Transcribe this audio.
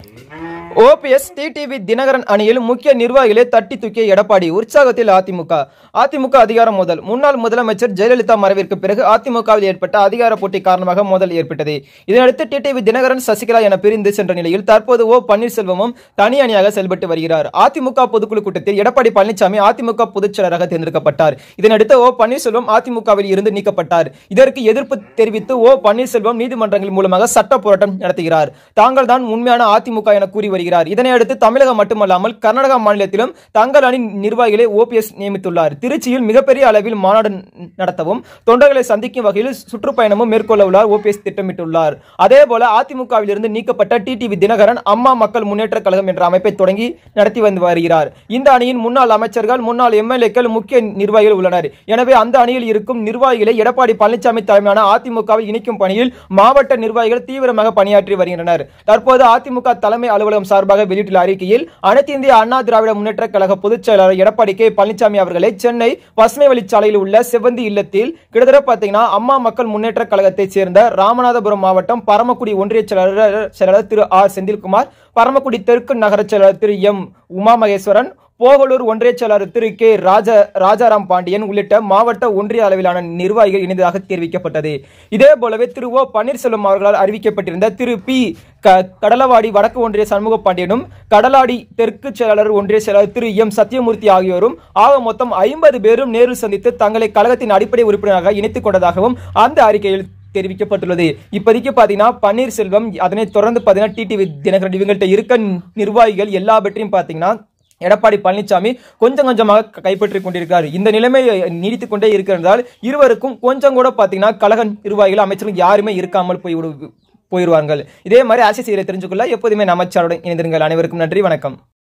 OPS TTV Dinakaran அணியில் முக்கிய நிர்வாகிகளை தட்டி தூக்கிய எடப்பாடி உற்சாகத்தில் அதிமுக அதிமுக அதிகாரம் மோதல் முன்னாள் முதலமைச்சர் ஜெயலலிதா மறைவிற்கு பிறகு அதிமுகவில் ஏற்பட்ட அதிகார போட்டி காரணமாக மோதல் ஏற்பட்டது இதனையடுத்து டிடிவி தினகரன் சசிகலா என பிரிந்து சென்ற நிலையில் தற்போது ஓ பன்னீர்செல்வமும் தனி அணியாக செயல்பட்டு வருகிறார் அதிமுக பொதுக்குழு கூட்டத்தில் எடப்பாடி பழனிசாமி அதிமுக பொதுச் செயலராக தேர்ந்தெடுக்கப்பட்டார் இதனையடுத்து ஓ பன்னீர்செல்வம் அதிமுகவில் இருந்து நீக்கப்பட்டார் இதற்கு எதிர்ப்பு தெரிவித்து ஓ பன்னீர்செல்வம் நீதிமன்றங்கள் மூலமாக சட்ட போராட்டம் நடத்துகிறார் தாங்கள் தான் உண்மையான அதிமுக என கூறி வருகிறார் இதனையடுத்து தமிழகம் மட்டுமல்லாமல் கர்நாடகா மாநிலத்திலும் தங்கள் அணி நிர்வாகிகளை ஓபிஎஸ் நியமித்துள்ளார் திருச்சியில் மிகப்பெரிய அளவில் மாநாடு நடத்தவும் தொண்டர்களை சந்திக்கும் வகையில் சுற்றுப்பயணமும் மேற்கொள்ள உள்ளார் ஓபிஎஸ் திட்டமிட்டுள்ளார் அதே போல அதிமுகவில் இருந்து நீக்கப்பட்ட டிடிவி தினகரன் அம்மா மக்கள் முன்னேற்ற கழகம் என்ற அமைப்பை தொடங்கி நடத்தி வந்து வருகிறார் இந்த அணியின் முன்னாள் அமைச்சர்கள் முன்னாள் எம்எல்ஏக்கள் முக்கிய நிர்வாகிகள் உள்ளனர் எனவே அந்த அணியில் இருக்கும் நிர்வாகிகளை எடப்பாடி பழனிசாமி தலைமையிலான அதிமுகவில் இணைக்கும் பணியில் மாவட்ட நிர்வாகிகள் தீவிரமாக பணியாற்றி வருகின்றனர் தற்போது அதிமுக தலைமை அலுவலகம் சார்பாக வெளியிட்டுள்ள அறிக்கையில் அனைத்து இந்திய அண்ணா திராவிட முன்னேற்ற கழக பொதுச் செயலாளர் எடப்பாடி கே பழனிசாமி அவர்களை சென்னை பசுமை வழிச்சாலையில் உள்ள செவ்வந்தி இல்லத்தில் கிட்டத்தட்ட பார்த்தீங்கன்னா அம்மா மக்கள் முன்னேற்ற கழகத்தைச் சேர்ந்த ராமநாதபுரம் மாவட்டம் பரமக்குடி ஒன்றிய செயலாளர் செயலாளர் திரு ஆர் செந்தில்குமார் பரமக்குடி தெற்கு நகர செயலாளர் திரு எம் உமா மகேஸ்வரன் போகலூர் ஒன்றிய செயலாளர் திரு கே ராஜா ராஜாராம் பாண்டியன் உள்ளிட்ட மாவட்ட ஒன்றிய அளவிலான நிர்வாகிகள் இணைந்ததாக தெரிவிக்கப்பட்டது இதே போலவே திரு ஓ பன்னீர்செல்வம் அவர்களால் அறிவிக்கப்பட்டிருந்த திரு பி க கடலவாடி வடக்கு ஒன்றிய சண்முக பாண்டியனும் கடலாடி தெற்கு செயலாளர் ஒன்றிய செயலாளர் திரு எம் சத்தியமூர்த்தி ஆகியோரும் ஆக மொத்தம் ஐம்பது பேரும் நேரில் சந்தித்து தங்களை கழகத்தின் அடிப்படை உறுப்பினராக இணைத்துக் கொண்டதாகவும் அந்த அறிக்கையில் தெரிவிக்கப்பட்டுள்ளது இப்போதைக்கு பாத்தீங்கன்னா பன்னீர்செல்வம் அதனைத் தொடர்ந்து பாத்தீங்கன்னா டிடிவி தினகரன் இவங்கள்ட்ட இருக்க நிர்வாகிகள் எல்லாவற்றையும் பாத்தீங்கன்னா எடப்பாடி பழனிசாமி கொஞ்சம் கொஞ்சமாக கைப்பற்றிக் கொண்டிருக்கிறார் இந்த நிலைமை நீடித்துக் கொண்டே இருக்கிறதால் இருவருக்கும் கொஞ்சம் கூட பாத்தீங்கன்னா கழக நிர்வாகிகள் அமைச்சர்கள் யாருமே இருக்காமல் போய் போயிடுவார்கள் இதே மாதிரி அரசியல் செய்தியை தெரிஞ்சுக்கொள்ள எப்போதுமே நமச்சாருடன் இணைந்திருங்கள் அனைவருக்கும் நன்றி வணக்கம்